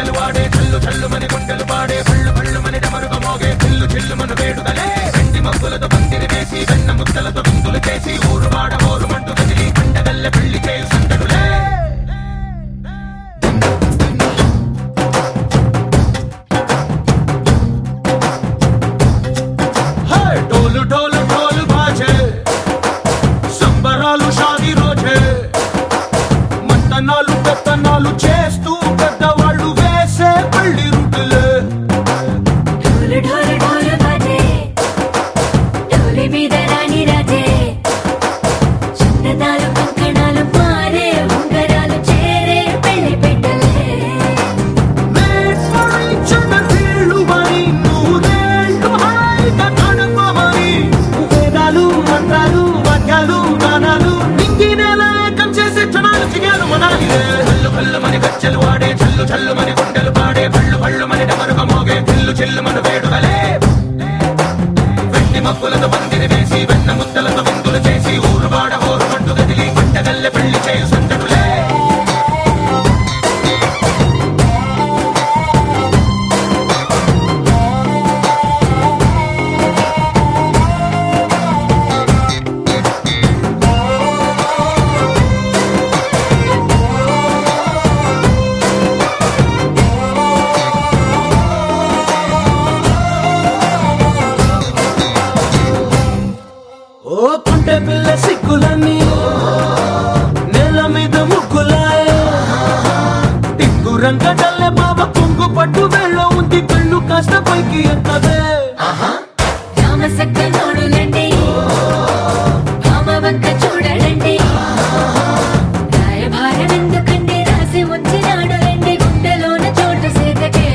గజ్జలు వాడే చల్లు చల్లు మని గుండెలు పాడే పళ్ళు పళ్ళు మని డమరుగ మోగే చిల్లు చిల్లు మను వేడుదలే వెండి మబ్బులతో పందిరి వేసి వెన్న ముద్దలతో విందులు చేసి ఊరు వాడ ఊరు మంటు కదిలి పండగల్ల పెళ్లి చేయు సందడులే హే, డోలు డోలు డోలు బాజే సంబరాలు షాది రోజే మంతనాలు పెత్తనాలు చేస్తూ పెద్దవాళ్ళు వేసే పళ్ళి రుట్టులే ఢోలు ఢోలు ఢోలు బాజే ఢోలి మీద రాణి రాజే చందనాలు కంకణాలు మారే ఉంగరాలు చేరే పెళ్లి పెట్టలే Made for each other వీళ్ళుమని, నూరేళ్ళు హాయిగా గడపమని. వేదాలు, మంత్రాలు, వాక్యాలు, గానాలు, నింగి నేల ఏకం చేసే క్షణాలు చిగాలు మనాలిలే. కల్లు కల్లు మని గజ్జలు వాడే చల్లు చల్లు మని గుండెలు పాడే పళ్ళు పళ్ళు మని డమరుగ మోగే చిల్లు చిల్లు మను వేడుదలే వెండి మబ్బులతో పందిరి వేసి వెన్న ముద్దలతో విందులు చేసి ఊరు వాడ ఊరు మంటు గదిలి పంటగల్లె పెళ్లి చేయు సందడులే ఓ పుంటె పిల్ల సిక్కులన్నీ నేల మీద ముగ్గులాయ టింగు రంగడల్లె బాబ కొంగు పట్టు వెళ్ళ ఉంది కళ్ళు కాస్త పైకి ఎత్తదే రామసక్క నోడులండి భామ వంక చూడడండి రాయభారం ఎందుకండి రాసి ఉంచినాడు రండి గుండెలోన చోటు సీతకే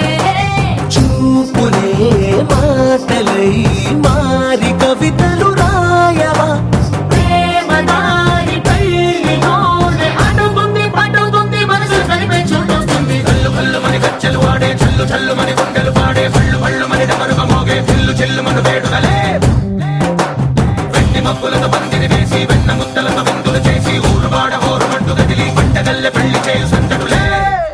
చూపులే మాటలై మారి కవితలు రాయవా ప్రేమ దారి పెళ్లిలోనే అడుగుంది పడుతుంది మనసు కలిపే చూడుతుంది కల్లు కల్లు మని గజ్జలు వాడే చల్లు చల్లు మని గుండెలు పాడే పళ్ళు పళ్ళు మని డమరుగ మోగే చిల్లు చిల్లు మను వేడుదలే వెండి మబ్బులతో పందిరి వేసి వెన్న ముద్దలతో విందులు చేసి ఊరు వాడ ఊరు మంటు గదిలి పంటగల్లె పెళ్లి చేయు సందడులే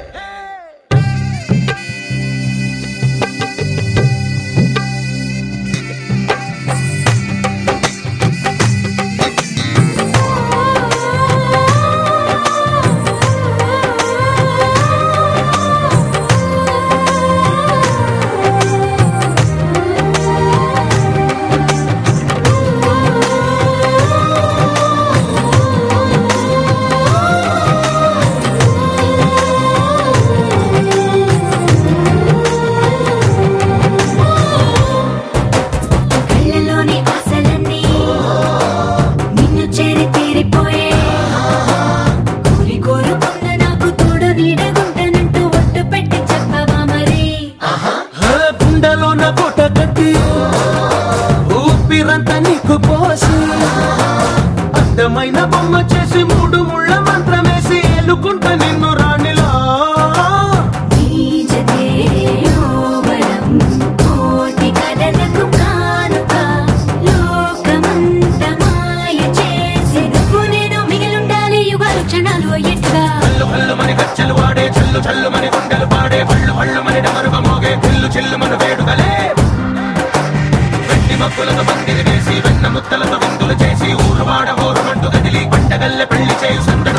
కళ్ళలోని ఆశలన్నీ నిన్ను చేరి తీరిపోయే కోరి కోరుకున్న నాకు తోడు నీడగుంటానంటూ ఒట్టు పెట్టి చెప్పవా మరి గుండెలోన కోట కట్టి ఊపిరంతా నీకు పోసి అందమైన బొమ్మ చేసి మూడు ముళ్ళ మంత్రమేసి ఎలుకుంటా నిన్ను రాణిలా నీజతే యోవరం కోటి కలలకు కానుక లోకమంత మాయ చేసి నువ్వు నేను మిగిలుండాలి యుగాలు క్షణాలు అయ్యేట్టుగా కల్లు కల్లు మని గజ్జలు వాడే చల్లు చల్లు మని గుండెలు పాడే పళ్ళు పళ్ళు మని డమరుగ మోగే చిల్లు చిల్లు మను వేడుదలే వెండి మబ్బులతో పందిరి వేసి వెన్న ముద్దలతో విందులు చేసి ఊరు వాడ ఊరు మంటు కదిలి పంటగల్లె పెళ్లి చేయు సందడు